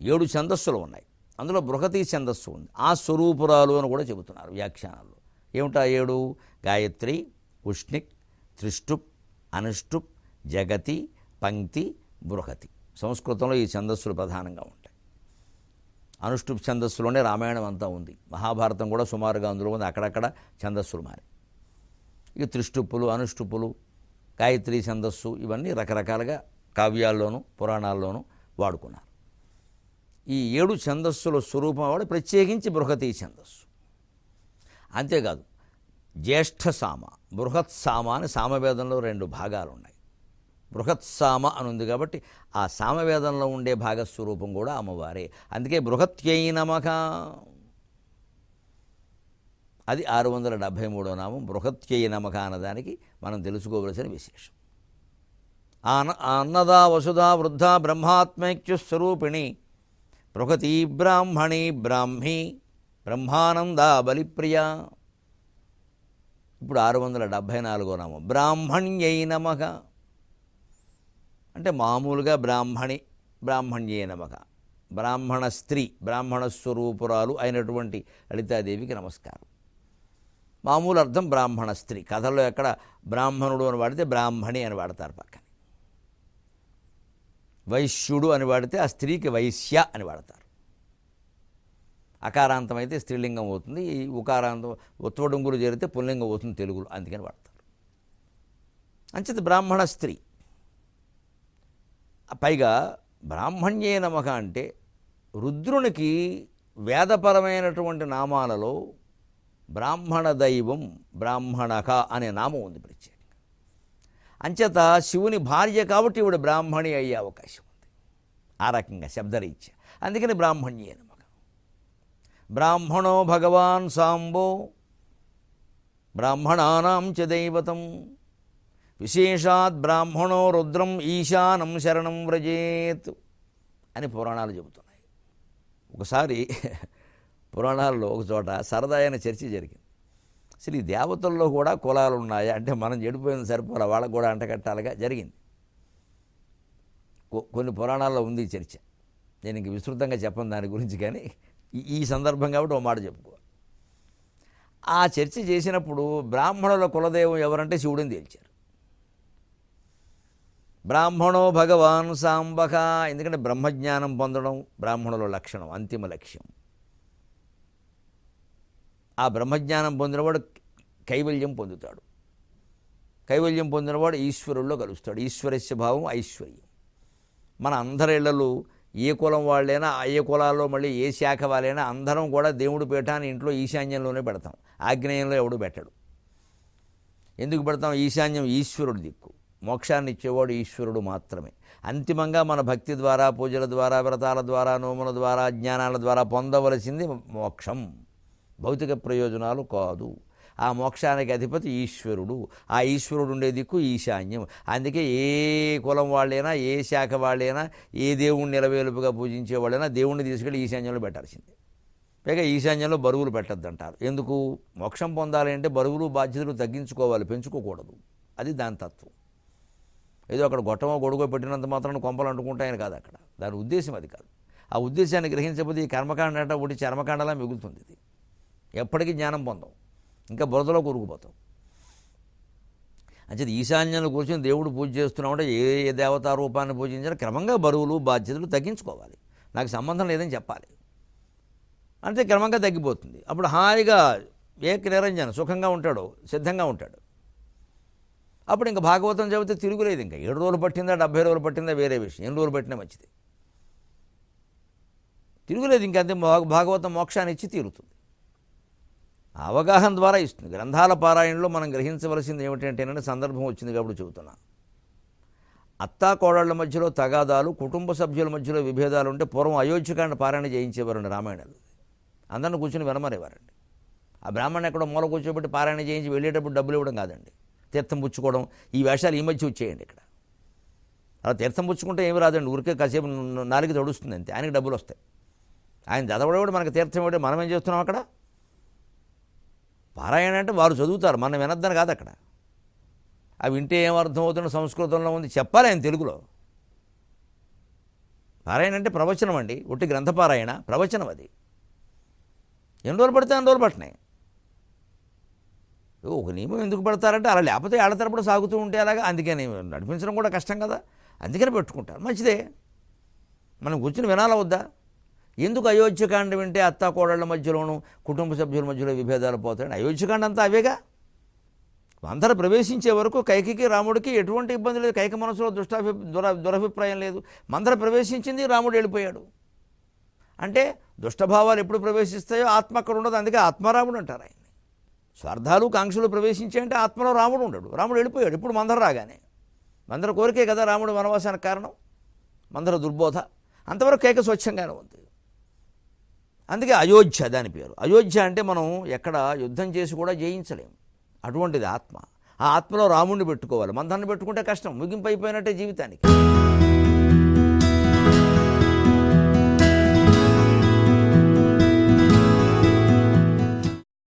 ఏడు ఛందస్సులు ఉన్నాయి అందులో బృహతి ఛందస్సు ఉంది ఆ స్వరూపురాలు అని కూడా చెబుతున్నారు వ్యాఖ్యానాల్లో ఏమిటా ఏడు గాయత్రి ఉష్ణిక్ త్రిష్టుప్ అనుష్టుప్ జగతి పంక్తి బృహతి సంస్కృతంలో ఈ ఛందస్సులు ప్రధానంగా ఉంటాయి అనుష్టుప్ ఛందస్సులోనే రామాయణం అంతా ఉంది మహాభారతం కూడా సుమారుగా అందులో ఉంది అక్కడక్కడ ఛందస్సులు మారి ఇక త్రిష్టుప్పులు అనుష్టుప్పులు గాయత్రి ఛందస్సు ఇవన్నీ రకరకాలుగా కావ్యాల్లోనూ పురాణాల్లోనూ వాడుకున్నారు ఈ ఏడు ఛందస్సుల స్వరూపం వాడు ప్రత్యేకించి బృహతి ఛందస్సు అంతేకాదు జ్యేష్ఠ సామ బృహత్ సామ అని సామవేదంలో రెండు భాగాలు ఉన్నాయి బృహత్ సామ అని ఉంది కాబట్టి ఆ సామవేదంలో ఉండే భాగస్వరూపం కూడా అమ్మవారే అందుకే బృహత్యై నమక అది ఆరు వందల డెబ్భై మూడో నామం బృహత్యై నమక అన్నదానికి మనం తెలుసుకోవలసిన విశేషం ఆ అన్న- ఆ అన్నదా వసుధా వృద్ధ బ్రహ్మాత్మైక్య స్వరూపిణి బృహతి బ్రాహ్మణి బ్రాహ్మి బ్రహ్మానంద బలిప్రియ ఇప్పుడు ఆరు వందల డెబ్భై నాలుగో నామం బ్రాహ్మణ్యై నమక అంటే మామూలుగా బ్రాహ్మణి బ్రాహ్మణ్యే నమక బ్రాహ్మణ స్త్రీ బ్రాహ్మణ స్వరూపురాలు అయినటువంటి లలితాదేవికి నమస్కారం మామూలు అర్థం బ్రాహ్మణ స్త్రీ కథల్లో ఎక్కడ బ్రాహ్మణుడు అని వాడితే బ్రాహ్మణి అని వాడతారు పక్కన వైశ్యుడు అని వాడితే ఆ స్త్రీకి వైశ్య అని వాడతారు అకారాంతం అయితే స్త్రీలింగం అవుతుంది ఈ ఉకారాంతం ఉత్వడుంగులు చేరితే పుల్లింగం అవుతుంది తెలుగులో అందుకని వాడతారు అంచేత బ్రాహ్మణ స్త్రీ పైగా బ్రాహ్మణ్యే నమక అంటే రుద్రునికి వేదపరమైనటువంటి నామాలలో బ్రాహ్మణ దైవం బ్రాహ్మణక అనే నామం ఉంది ప్రత్యేకంగా అంచేత శివుని భార్య కాబట్టి ఇవిడ బ్రాహ్మణి అయ్యే అవకాశం ఉంది ఆ రకంగా శబ్దరీత్యా అందుకని బ్రాహ్మణ్యే నమక బ్రాహ్మణో భగవాన్ సాంబో బ్రాహ్మణానాం చ దైవతం విశేషాత్ బ్రాహ్మణో రుద్రం ఈశానం శరణం వ్రజేత్ అని పురాణాలు చెబుతున్నాయి ఒకసారి పురాణాల్లో ఒక చోట సరదా అయిన చర్చ జరిగింది అసలు ఈ దేవతల్లో కూడా కులాలు ఉన్నాయా అంటే మనం చెడిపోయింది సరిపోలే వాళ్ళకు కూడా అంటకట్టాలిగా జరిగింది కొ- కొన్ని పురాణాల్లో ఉంది ఈ చర్చ నేను ఇంక విస్తృతంగా చెప్పను దాని గురించి కానీ ఈ- ఈ సందర్భం కాబట్టి ఒక మాట చెప్పుకో ఆ చర్చ చేసినప్పుడు బ్రాహ్మణుల కులదైవం ఎవరంటే శివుడిని తేల్చారు బ్రాహ్మణో భగవాన్ సాంబక ఎందుకంటే బ్రహ్మజ్ఞానం పొందడం బ్రాహ్మణుల లక్షణం అంతిమ లక్ష్యం ఆ బ్రహ్మజ్ఞానం పొందినవాడు కైవల్యం పొందుతాడు కైవల్యం పొందినవాడు ఈశ్వరుల్లో కలుస్తాడు ఈశ్వరస్య భావం ఐశ్వర్యం మన అందరి ఇళ్లలో ఏ కులం వాళ్ళైనా ఏ కులాల్లో మళ్ళీ ఏ శాఖ వాళ్ళైనా అందరం కూడా దేవుడి పీఠాన్ని ఇంట్లో ఈశాన్యంలోనే పెడతాం ఆగ్నేయంలో ఎవడు పెట్టడు ఎందుకు పెడతాం ఈశాన్యం ఈశ్వరుడి దిక్కు మోక్షాన్ని ఇచ్చేవాడు ఈశ్వరుడు మాత్రమే అంతిమంగా మన భక్తి ద్వారా పూజల ద్వారా వ్రతాల ద్వారా నోముల ద్వారా జ్ఞానాల ద్వారా పొందవలసింది మోక్షం భౌతిక ప్రయోజనాలు కాదు ఆ మోక్షానికి అధిపతి ఈశ్వరుడు ఆ ఈశ్వరుడు ఉండే దిక్కు ఈశాన్యం అందుకే ఏ కులం వాళ్ళైనా ఏ శాఖ వాళ్ళైనా ఏ దేవుణ్ణి నిలవేలుపుగా పూజించే వాళ్ళైనా దేవుణ్ణి తీసుకెళ్ళి ఈశాన్యంలో పెట్టాల్సిందే పైగా ఈశాన్యంలో బరువులు పెట్టద్దంటారు ఎందుకు మోక్షం పొందాలి అంటే బరువులు బాధ్యతలు తగ్గించుకోవాలి పెంచుకోకూడదు అది దాని తత్వం ఏదో అక్కడ గొట్టమో గొడుగో పెట్టినంత మాత్రం కొంపలు అంటుకుంటాయని కాదు అక్కడ దాని ఉద్దేశం అది కాదు ఆ ఉద్దేశాన్ని గ్రహించకపోతే ఈ కర్మకాండ అంటే ఒకటి చర్మకాండలా మిగులుతుంది ఇది ఎప్పటికీ జ్ఞానం పొందాం ఇంకా బురదలో కూరుకుపోతాం అంచేది ఈశాన్యంలో కూర్చొని దేవుడు పూజ చేస్తున్నామంటే ఏ ఏ దేవతా రూపాన్ని పూజించినా క్రమంగా బరువులు బాధ్యతలు తగ్గించుకోవాలి నాకు సంబంధం లేదని చెప్పాలి అంటే క్రమంగా తగ్గిపోతుంది అప్పుడు హాయిగా ఏక నిరంజన సుఖంగా ఉంటాడు సిద్ధంగా ఉంటాడు అప్పుడు ఇంకా భాగవతం చెబితే తిరుగులేదు ఇంకా ఏడు రోజులు పట్టిందా డెబ్బై రోజులు పట్టిందా వేరే విషయం ఎన్ని రోజులు పట్టినా మంచిది తిరుగులేదు ఇంకా అంతే భాగ- భాగవతం మోక్షాన్ని ఇచ్చి తీరుతుంది ఆ అవగాహన ద్వారా ఇస్తుంది గ్రంథాల పారాయణలో మనం గ్రహించవలసింది ఏమిటంటేనని సందర్భం వచ్చింది కాబట్టి చెబుతున్నా అత్తా కోడళ్ల మధ్యలో తగాదాలు కుటుంబ సభ్యుల మధ్యలో విభేదాలు ఉంటే పూర్వం అయోధ్యకాండ పారాయణ చేయించేవారండి రామాయణాలు అందరిని కూర్చుని వినమనేవారండి ఆ బ్రాహ్మణ్ ఎక్కడో మూల కూర్చోబెట్టి పారాయణ చేయించి వెళ్ళేటప్పుడు డబ్బులు ఇవ్వడం కాదండి తీర్థం పుచ్చుకోవడం ఈ వేషాలు ఈ మధ్య వచ్చేయండి ఇక్కడ అలా తీర్థం పుచ్చుకుంటే ఏమి రాదండి ఊరికే కాసేపు నాలుగు తడుస్తుంది అంతే ఆయనకి డబ్బులు వస్తాయి ఆయన చదవడేవాడు మనకు తీర్థం ఇవ్వడం మనం ఏం చేస్తున్నాం అక్కడ పారాయణ అంటే వారు చదువుతారు మనం వినొద్దని కాదు అక్కడ అవి వింటే ఏం అర్థం అవుతుందో సంస్కృతంలో ఉంది చెప్పాలి ఆయన తెలుగులో పారాయణ అంటే ప్రవచనం అండి ఒట్టి గ్రంథపారాయణ ప్రవచనం అది ఎన్ని రోజులు పడితే అన్ని రోజులు పట్టినాయి ఒక నియమం ఎందుకు పెడతారంటే అలా లేకపోతే ఏళ్ల తరపుడు సాగుతూ ఉంటే అలాగా అందుకని నడిపించడం కూడా కష్టం కదా అందుకని పెట్టుకుంటారు మంచిదే మనం కూర్చుని వినాలా వద్దా ఎందుకు అయోధ్యకాండ వింటే అత్త కోడళ్ళ మధ్యలోనూ కుటుంబ సభ్యుల మధ్యలో విభేదాలు పోతాయని అయోధ్యకాండ అంతా అవేగా అందరూ ప్రవేశించే వరకు కైకికి రాముడికి ఎటువంటి ఇబ్బంది లేదు కైక మనసులో దుష్టాభి దుర దురభిప్రాయం లేదు మందర ప్రవేశించింది రాముడు వెళ్ళిపోయాడు అంటే దుష్టభావాలు ఎప్పుడు ప్రవేశిస్తాయో ఆత్మ అక్కడ ఉండదు అందుకే ఆత్మారాముడు అంటారు ఆయన్ని స్వార్థాలు కాంక్షలు ప్రవేశించాయంటే ఆత్మలో రాముడు ఉండడు రాముడు వెళ్ళిపోయాడు ఇప్పుడు మందర రాగానే మందర కోరికే కదా రాముడు వనవాసానికి కారణం మందర దుర్బోధ అంతవరకు కేక స్వచ్ఛంగానే ఉంది అందుకే అయోధ్య దాని పేరు అయోధ్య అంటే మనం ఎక్కడ యుద్ధం చేసి కూడా జయించలేం అటువంటిది ఆత్మ ఆ ఆత్మలో రాముడిని పెట్టుకోవాలి మందాన్ని పెట్టుకుంటే కష్టం ముగింపు అయిపోయినట్టే జీవితానికి